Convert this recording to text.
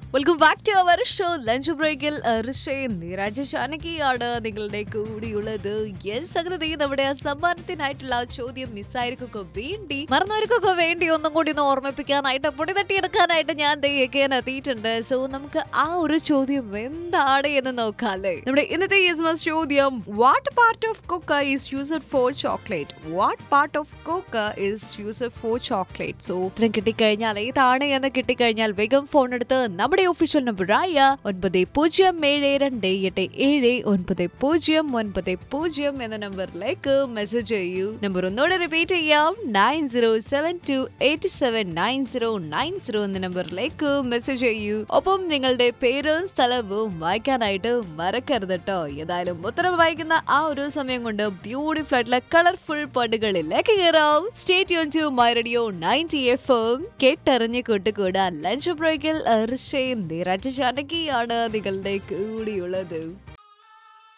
welcome back to our show lunch ബ്രേക്കിൽ ഋഷയും നീരാജ് ജാനകിയാണ് നിങ്ങളുടെ കൂടിയുള്ളത് യെസ് അങ്ങനെ ദേ നമ്മുടെ ആ സമ്മാനത്തിനായിട്ടുള്ള ആ ചോദ്യം മിസ്സായിരിക്കൊക്കെ വേണ്ടി മറന്നവർക്കൊക്കെ വേണ്ടി ഒന്നും കൂടി ഒന്ന് ഓർമ്മിപ്പിക്കാനായിട്ട് പൊടി തട്ടിയെടുക്കാനായിട്ട് ഞാൻ ദയ്യക്കാൻ എത്തിയിട്ടുണ്ട് സോ നമുക്ക് ആ ഒരു ചോദ്യം എന്താണ് എന്ന് നോക്കാല്ലേ നമ്മുടെ ഇന്നത്തെ യെസ് മസ് ചോദ്യം what part of cocoa is used for chocolate what part of cocoa is used for chocolate so ഉത്തരം കിട്ടിക്കഴിഞ്ഞാൽ ഏതാണ് എന്ന് കിട്ടിക്കഴിഞ്ഞാൽ വേഗം ഫോൺ എടുത്ത് നമ്മുടെ ഒഫീഷ്യൽ നമ്പറായ ഒൻപത് പൂജ്യം ഏഴ് രണ്ട് എട്ട് ഏഴ് ഒൻപത് പൂജ്യം ഒൻപത് പൂജ്യം എന്ന നമ്പറിലേക്ക് മെസ്സേജ് ചെയ്യൂ നമ്പർ ഒന്നുകൂടെ റിപ്പീറ്റ് ചെയ്യാം nine zero seven two eight seven nine zero nine zero എന്ന നമ്പറിലേക്ക് മെസ്സേജ് ചെയ്യൂ ഒപ്പം നിങ്ങളുടെ പേരും സ്ഥലവും വായിക്കാനായിട്ട് മറക്കരുത് കേട്ടോ ഏതായാലും ഉത്തരം വായിക്കുന്ന ആ ഒരു സമയം കൊണ്ട് ബ്യൂട്ടിഫുൾ ആയിട്ടുള്ള കളർഫുൾ പാട്ടുകളിലേക്ക് കയറാം സ്റ്റേറ്റ് യോൺ to my radio ninety F M കേട്ടറിഞ്ഞ് കൂട്ടുകൂടാൻ ലഞ്ച് ബ്രേക്കിൽ ഋഷയും നിരജ ജാനകിയാണ് നിങ്ങളുടെ കൂടിയുള്ളത്